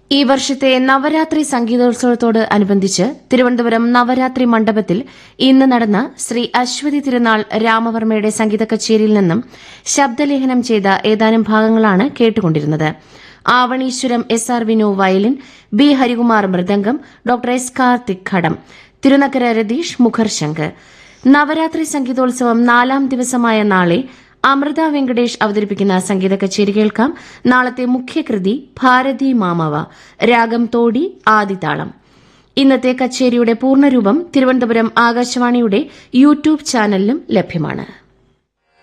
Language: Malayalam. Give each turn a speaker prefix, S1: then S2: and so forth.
S1: ഈ വർഷത്തെ നവരാത്രി സംഗീതോത്സവത്തോട് അനുബന്ധിച്ച് തിരുവനന്തപുരം നവരാത്രി മണ്ഡപത്തിൽ ഇന്ന് നടന്ന ശ്രീ അശ്വതി തിരുനാൾ രാമവർമ്മയുടെ സംഗീത കച്ചേരിയിൽ നിന്നും ശബ്ദലേഖനം ചെയ്ത ഏതാനും ഭാഗങ്ങളാണ് കേട്ടുകൊണ്ടിരുന്നത് Avaneeswaram S R Vinu violin B Harikumar mridangam doctor S Karthik ghatam Thirunakkara Ratheesh മുഖർശങ്ക് നവരാത്രി സംഗീതോത്സവം നാലാം ദിവസമായ നാളെ അമൃത വെങ്കടേഷ് അവതരിപ്പിക്കുന്ന സംഗീത കച്ചേരി കേൾക്കാം നാളത്തെ മുഖ്യകൃതി ഭാരതി മാമവ രാഗം തോടി ആദിതാളം ഇന്നത്തെ കച്ചേരിയുടെ പൂർണ്ണരൂപം തിരുവനന്തപുരം ആകാശവാണിയുടെ യൂട്യൂബ് ചാനലിലും ലഭ്യമാണ്